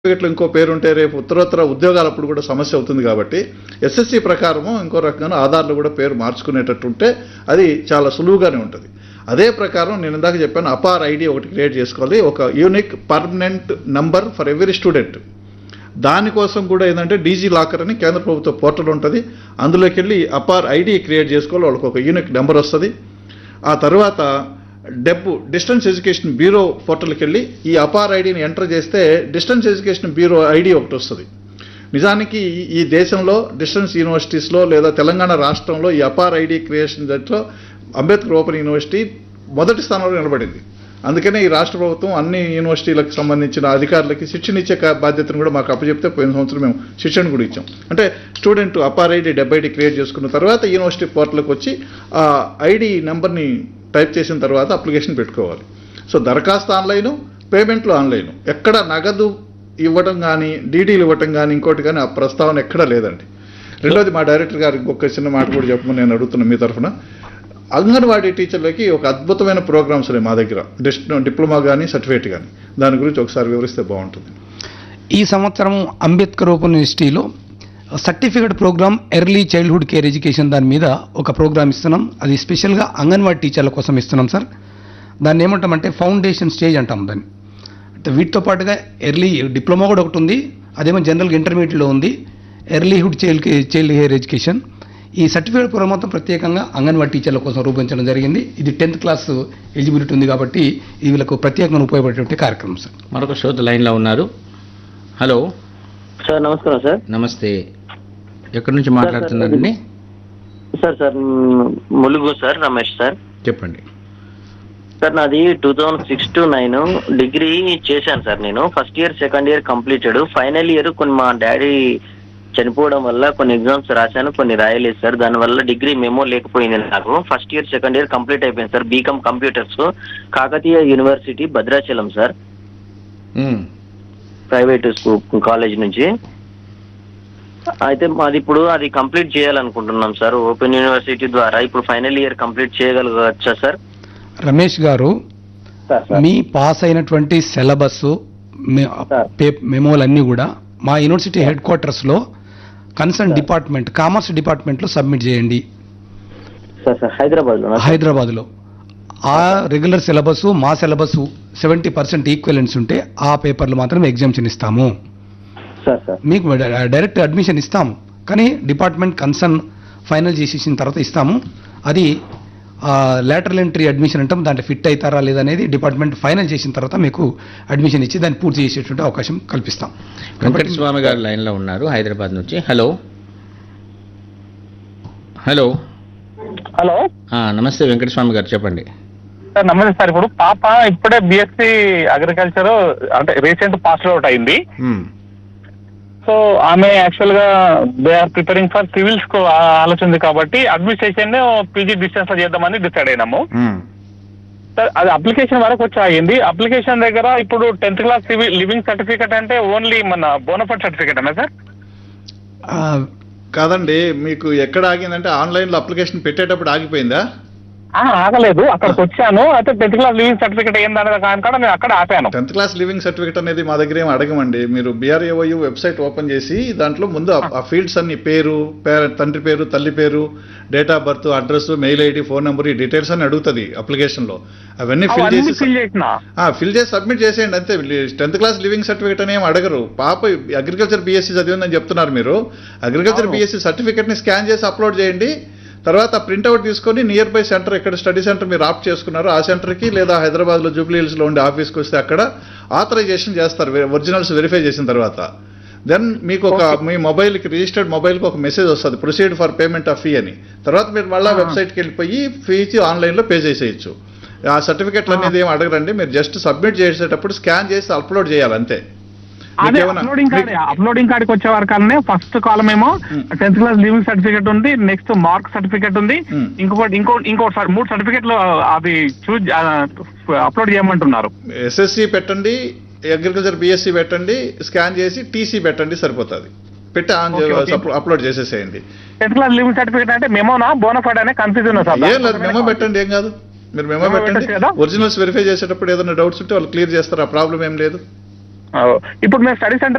సర్టిఫికెట్లు ఇంకో పేరు ఉంటే రేపు ఉత్తరోత్తర ఉద్యోగాలప్పుడు కూడా సమస్య అవుతుంది కాబట్టి ఎస్ఎస్సి ప్రకారము ఇంకో రకంగా ఆధార్లో కూడా పేరు మార్చుకునేటట్టు ఉంటే అది చాలా సులువుగానే ఉంటుంది అదే ప్రకారం నేను ఇందాక చెప్పాను అపార్ ఐడి ఒకటి క్రియేట్ చేసుకోవాలి ఒక unique permanent number for every student దానికోసం కూడా ఏంటంటే డీజీ లాకర్ అని కేంద్ర ప్రభుత్వ పోర్టల్ ఉంటుంది అందులోకి వెళ్ళి అపార్ ఐడి క్రియేట్ చేసుకోవాలి వాళ్ళకి ఒక యూనిక్ నెంబర్ వస్తుంది ఆ తర్వాత డెబ్ డిస్టెన్స్ ఎడ్యుకేషన్ బ్యూరో పోర్టల్కి వెళ్ళి ఈ అపార్ ఐడిని ఎంటర్ చేస్తే డిస్టెన్స్ ఎడ్యుకేషన్ బ్యూరో ఐడి ఒకటి వస్తుంది నిజానికి ఈ- ఈ దేశంలో డిస్టెన్స్ యూనివర్సిటీస్లో లేదా తెలంగాణ రాష్ట్రంలో ఈ అపార్ ఐడి క్రియేషన్ దాంట్లో అంబేద్కర్ ఓపెన్ యూనివర్సిటీ మొదటి స్థానంలో నిలబడింది అందుకనే ఈ రాష్ట్ర ప్రభుత్వం అన్ని యూనివర్సిటీలకు సంబంధించిన అధికారులకి శిక్షణ ఇచ్చే కా- బాధ్యతను కూడా మాకు అప్పచెప్తే పోయిన సంవత్సరం మేము శిక్షణ కూడా ఇచ్చాం అంటే స్టూడెంట్ అపార్ ఐడి డెబ్బై ఐడి క్రియేట్ చేసుకున్న తర్వాత యూనివర్సిటీ పోర్టల్కి వచ్చి ఆ ఐడి నెంబర్ని టైప్ చేసిన తర్వాత అప్లికేషన్ పెట్టుకోవాలి సో దరఖాస్తు ఆన్లైన్ పేమెంట్లు ఆన్లైన్ ఎక్కడ నగదు ఇవ్వడం కానీ డీడీలు ఇవ్వటం కానీ ఇంకోటి కానీ ఆ ప్రస్తావన ఎక్కడా లేదండి రెండోది మా డైరెక్టర్ గారు ఇంకొక చిన్న మాట కూడా చెప్పమని నేను అడుగుతున్నా మీ తరఫున అంగన్వాడీ టీచర్లకి ఒక అద్భుతమైన ప్రోగ్రామ్స్ ఉన్నాయి మా దగ్గర డిస్ డిప్లొమా కానీ సర్టిఫికేట్ కానీ దాని గురించి ఒకసారి వివరిస్తే బాగుంటుంది ఈ సంవత్సరం అంబేద్కర్ ఓపెన్ యూనివర్సిటీలో certificate programme early childhood care education దాని మీద ఒక ప్రోగ్రామ్ ఇస్తున్నాం అది స్పెషల్గా అంగన్వాడీ టీచర్ల కోసం ఇస్తున్నాం సార్ దాన్ని ఏమంటామంటే ఫౌండేషన్ స్టేజ్ అంటాం దాన్ని అంటే వీటితో పాటుగా ఎర్లీ డిప్లొమా కూడా ఒకటి ఉంది అదేమో జనరల్గా ఇంటర్మీడియట్లో ఉంది ఎర్లీహుడ్ చైల్డ్ చైల్డ్ హెయిర్ ఎడ్యుకేషన్ ఈ సర్టిఫికేట్ ప్రోగ్రామ్ మొత్తం ప్రత్యేకంగా అంగన్వాడీ టీచర్ల కోసం రూపొందించడం జరిగింది ఇది టెన్త్ క్లాస్ ఎలిజిబిలిటీ ఉంది కాబట్టి ఇది వీళ్ళకు ప్రత్యేకంగా ఉపయోగపడేటువంటి కార్యక్రమం సార్ మరొక శ్రోత లైన్లో ఉన్నారు హలో సార్ నమస్కారం సార్ నమస్తే ఎక్కడి నుంచి మాట్లాడుతున్నారండి సార్ సార్ మ్, ములుగు సార్ రమేష్ సార్ చెప్పండి సార్ నాది two thousand six to nine degree చేశాను సార్ నేను first year second year completed final year కొన్ని మా డాడీ చనిపోవడం వల్ల కొన్ని ఎగ్జామ్స్ రాశాను కొన్ని రాయలేదు సార్ దానివల్ల డిగ్రీ మెమో లేకపోయింది నాకు first year second year complete అయిపోయింది sir BCom computers Kakatiya university Bhadrachalam sir um, private school college నుంచి అయితే మాది ఇప్పుడు అది కంప్లీట్ చేయాలనుకుంటున్నాం సార్ ఓపెన్ యూనివర్సిటీ ద్వారా ఇప్పుడు ఫైనల్ ఇయర్ కంప్లీట్ చేయగలగచ్చా సార్ రమేష్ గారు సార్ మీ పాస్ అయినటువంటి సిలబస్ సార్. మెమోలన్నీ కూడా మా యూనివర్సిటీ హెడ్ క్వార్టర్స్లో కన్సర్న్ డిపార్ట్మెంట్ కామర్స్ డిపార్ట్మెంట్లో సబ్మిట్ చేయండి సార్ సార్ హైదరాబాద్లో హైదరాబాద్లో ఆ రెగ్యులర్ సిలబస్ మా సిలబస్ సెవెంటీ పర్సెంట్ ఈక్వలెన్స్ ఉంటే ఆ పేపర్లు మాత్రం ఎగ్జామ్షన్ ఇస్తాము సార్ సార్ మీకు డ- డైరెక్ట్ అడ్మిషన్ ఇస్తాము కానీ డిపార్ట్మెంట్ కన్సర్న్ ఫైనల్ చేసేసిన తర్వాత ఇస్తాము అది లేటరల్ ఎంట్రీ అడ్మిషన్ అంటాం దాంట్లో ఫిట్ అవుతారా లేదనేది డిపార్ట్మెంట్ ఫైనల్ చేసిన తర్వాత మీకు అడ్మిషన్ ఇచ్చి దాన్ని పూర్తి చేసేటువంటి అవకాశం కల్పిస్తాం వెంకటస్వామి గారు లైన్లో ఉన్నారు హైదరాబాద్ నుంచి హలో హలో హలో ఆ, నమస్తే వెంకటస్వామి గారు చెప్పండి సార్ నమస్తే సార్ ఇప్పుడు పాప ఇప్పుడే బిఎస్సి అగ్రికల్చర్ అంటే రీసెంట్ పాస్ అవుట్ అయింది ఉమ్, సో ఆమె యాక్చువల్ గా they are preparing for civils కు ఆ ఆలోచన ఉంది కాబట్టి అడ్మినిస్ట్రేషన్ పీజీ డిస్టెన్స్ లో చేద్దామని డిసైడ్ అయినాము ఉమ్, సార్ అది అప్లికేషన్ వరకు వచ్చి ఆగింది అప్లికేషన్ దగ్గర ఇప్పుడు టెన్త్ క్లాస్ లివింగ్ సర్టిఫికేట్ అంటే ఓన్లీ మన బోనఫైడ్ సర్టిఫికేట్ అన్నా సార్ ఆ, కాదండి మీకు ఎక్కడ ఆగిందంటే ఆన్లైన్లో అప్లికేషన్ పెట్టేటప్పుడు ఆగిపోయిందా ఆ, ఆగలేదు అక్కడికి వచ్చాను అయితే టెన్త్ క్లాస్ లివింగ్ సర్టిఫికేట్ ఏందనేది కాకుండా నేను అక్కడ ఆపాను టెన్త్ క్లాస్ లివింగ్ సర్టిఫికేట్ అనేది మా దగ్గర ఏం అడగమండి మీరు బీఆర్ఏఓయు వెబ్సైట్ ఓపెన్ చేసి దాంట్లో ముందు ఆ- ఆ ఫీల్డ్స్ అన్ని పేరు పేరెంట్ తండ్రి పేరు తల్లి పేరు date of birth address mail ID phone number ఈ డీటెయిల్స్ అని అడుగుతుంది అప్లికేషన్లో అవన్నీ ఫిల్ అవన్నీ చేసి ఫిల్ చేసిన ఫిల్ చేసి సబ్మిట్ చేసేయండి అంతే టెన్త్ క్లాస్ లివింగ్ సర్టిఫికేట్ అని ఏం అడగరు పాప అగ్రికల్చర్ బీఎస్సీ చదివిందని చెప్తున్నారు మీరు అగ్రికల్చర్ అవును. బీఎస్సీ సర్టిఫికేట్ని స్కాన్ చేసి అప్లోడ్ చేయండి తర్వాత ప్రింట్అవుట్ తీసుకొని నియర్ బై సెంటర్ ఎక్కడ స్టడీ సెంటర్ మీరు ఆప్ట్ చేసుకున్నారో ఆ సెంటర్కి లేదా హైదరాబాద్లో జూబ్లీ హిల్స్లో ఉండే ఆఫీస్కి వస్తే అక్కడ ఆథరైజేషన్ చేస్తారు ఒరిజినల్స్ వెరిఫై చేసిన తర్వాత దెన్ మీకు ఒక మీ మొబైల్కి రిజిస్టర్డ్ మొబైల్కి ఒక మెసేజ్ వస్తుంది proceed for payment of fee అని తర్వాత మీరు మళ్ళీ వెబ్సైట్కి వెళ్ళిపోయి ఫీజు ఆన్లైన్లో పే చేసేయచ్చు ఆ సర్టిఫికెట్లు అనేది ఏం అడగరండి మీరు జస్ట్ సబ్మిట్ చేసేటప్పుడు స్కాన్ చేసి అప్లోడ్ చేయాలి అంతే అదే మీకేమన్నా- అప్లోడింగ్ కార్డ్ మీకు- అప్లోడింగ్ కార్డ్కి వచ్చే వరకనే ఫస్ట్ కాలం ఏమో టెన్త్ క్లాస్ లివింగ్ సర్టిఫికేట్ ఉంది నెక్స్ట్ మార్క్ సర్టిఫికేట్ ఉంది Hmm. ఇంకొకటి ఇంకో ఇంకోటి సార్ మూడు సర్టిఫికేట్లు అవి చూజ్ అప్లోడ్ చేయమంటున్నారు ఎస్ఎస్సి పెట్టండి అగ్రికల్చర్ బిఎస్సి పెట్టండి స్కాన్ చేసి టీసీ పెట్టండి సరిపోతుంది పెట్టి ఆన్ Okay, okay. అప్లోడ్ చేసేసేయండి టెన్త్ క్లాస్ లివింగ్ సర్టిఫికేట్ అంటే మెమోనా బోనఫైడ్ అనే కన్ఫ్యూజ్ ఉన్నా సార్ ఏం లేదు మెమో పెట్టండి ఏం కాదు మీరు మెమో Memo పెట్టండి పెట్టొచ్చు కదా? ఒరిజినల్స్ వెరిఫై చేసేటప్పుడు ఏదైనా డౌట్స్ ఉంటే వాళ్ళు క్లియర్ చేస్తారు ఆ ప్రాబ్లం ఏం లేదు ఇప్పుడు మేము స్టడీ సెంటర్